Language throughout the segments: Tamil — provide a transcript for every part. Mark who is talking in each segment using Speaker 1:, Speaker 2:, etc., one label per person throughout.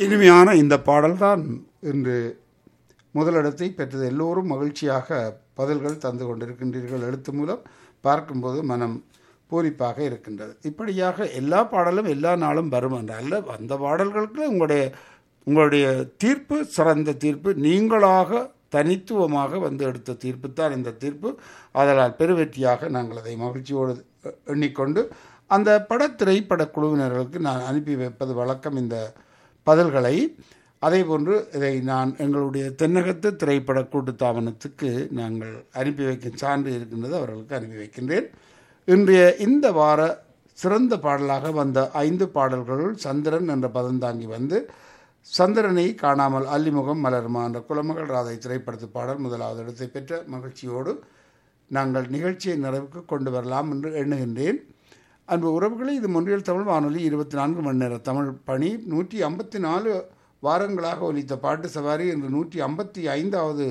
Speaker 1: இனிமையான இந்த பாடல்தான் இன்று முதலிடத்தை பெற்றது எல்லோரும் மகிழ்ச்சியாக பதில்கள் தந்து கொண்டிருக்கின்றீர்கள் எழுத்து மூலம் பார்க்கும்போது மனம் பூரிப்பாக இருக்கின்றது இப்படியாக எல்லா பாடலும் எல்லா நாளும் வரும் என்ற அல்ல அந்த பாடல்களுக்கு உங்களுடைய உங்களுடைய தீர்ப்பு சிறந்த தீர்ப்பு நீங்களாக தனித்துவமாக வந்து எடுத்த தீர்ப்பு தான் இந்த தீர்ப்பு அதனால் பெருவெற்றியாக நாங்கள் அதை மகிழ்ச்சியோடு எண்ணிக்கொண்டு அந்த பட திரைப்பட குழுவினர்களுக்கு நான் அனுப்பி வைப்பது வழக்கம் இந்த பதில்களை அதே போன்று இதை நான் எங்களுடைய தென்னகத்து திரைப்பட கூட்டுத்தாபனத்துக்கு நாங்கள் அனுப்பி வைக்கும் சான்று இருக்கின்றது அவர்களுக்கு அனுப்பி வைக்கின்றேன் இன்றைய இந்த வார சிறந்த பாடலாக வந்த ஐந்து பாடல்களுள் சந்திரன் என்ற பதம் தாங்கி வந்து சந்திரனை காணாமல் அல்லிமுகம் மலர்மா என்ற குலமகள் ராதை திரைப்படத்து பாடல் முதலாவது இடத்தை பெற்ற மகிழ்ச்சியோடு நாங்கள் நிகழ்ச்சியை நிறைவுக்கு கொண்டு வரலாம் என்று எண்ணுகின்றேன் அன்பு உறவுகளை இது மொன்றியல் தமிழ் வானொலி இருபத்தி நான்கு மணி நேர தமிழ் பணி நூற்றி ஐம்பத்தி நாலு வாரங்களாக ஒலித்த பாட்டு சவாரி என்று நூற்றி ஐம்பத்தி ஐந்தாவது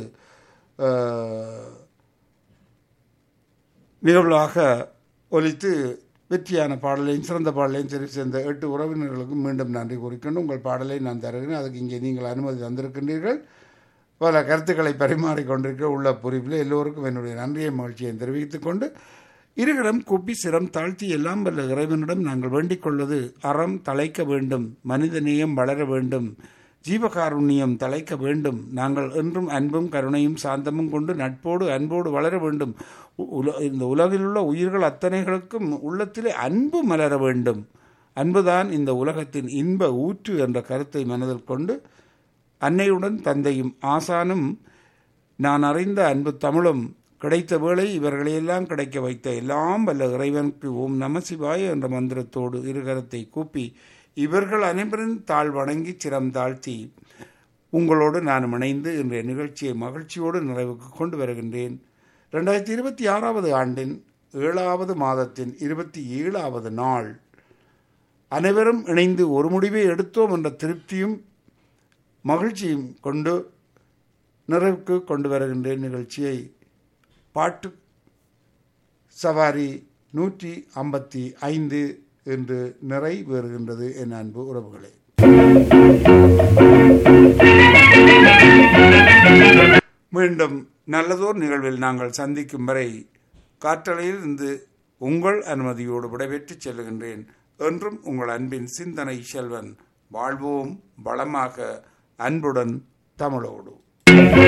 Speaker 1: நிகழ்வாக ஒலித்து வெற்றியான பாடலையும் சிறந்த பாடலையும் தெரிவு சேர்ந்த எட்டு உறவினர்களுக்கும் மீண்டும் நன்றி கூறிக்கொண்டு உங்கள் பாடலை நான் தருகிறேன் அதுக்கு இங்கே நீங்கள் அனுமதி தந்திருக்கின்றீர்கள் பல கருத்துக்களை பரிமாறிக்கொண்டிருக்கிற உள்ள புரிவில் எல்லோருக்கும் என்னுடைய நன்றியை மகிழ்ச்சியை தெரிவித்துக் கொண்டு இருகரம் கூப்பி சிரம் தாழ்த்தி எல்லாம் வல்ல இறைவனிடம் நாங்கள் வேண்டிக் கொள்வது அறம் தலைக்க வேண்டும் மனிதநேயம் வளர வேண்டும் ஜீவகாருண்யம் தலைக்க வேண்டும் நாங்கள் என்றும் அன்பும் கருணையும் சாந்தமும் கொண்டு நட்போடு அன்போடு வளர வேண்டும் உல இந்த உலகில் உள்ள உயிர்கள் அத்தனைகளுக்கும் உள்ளத்திலே அன்பு மலர வேண்டும் அன்புதான் இந்த உலகத்தின் இன்ப ஊற்று என்ற கருத்தை மனதில் கொண்டு அன்னையுடன் தந்தையும் ஆசானும் நான் அறிந்த அன்பு தமிழும் கிடைத்த வேளை இவர்களையெல்லாம் கிடைக்க வைத்த எல்லாம் வல்ல இறைவனுக்கு ஓம் நம சிவாய என்ற மந்திரத்தோடு இருகரத்தை கூப்பி இவர்கள் அனைவரின் தாழ் வணங்கி சிரம் தாழ்த்தி உங்களோடு நான் இணைந்து இன்றைய நிகழ்ச்சியை மகிழ்ச்சியோடு நிறைவுக்கு கொண்டு வருகின்றேன் ரெண்டாயிரத்தி இருபத்தி ஆறாவது ஆண்டின் ஏழாவது மாதத்தின் இருபத்தி ஏழாவது நாள் அனைவரும் இணைந்து ஒரு முடிவை எடுத்தோம் என்ற திருப்தியும் மகிழ்ச்சியும் கொண்டு நிறைவுக்கு கொண்டு வருகின்றேன் நிகழ்ச்சியை பாட்டு சவாரி நூற்றி ஐம்பத்தி ஐந்து என்று நிறைவேறுகின்றது என் அன்பு உறவுகளே மீண்டும் நல்லதோர் நிகழ்வில் நாங்கள் சந்திக்கும் வரை காற்றலையில் இருந்து உங்கள் அனுமதியோடு விடைபெற்று செல்லுகின்றேன் என்றும் உங்கள் அன்பின் சிந்தனை செல்வன் வாழ்வோம் வளமாக அன்புடன் தமிழோடு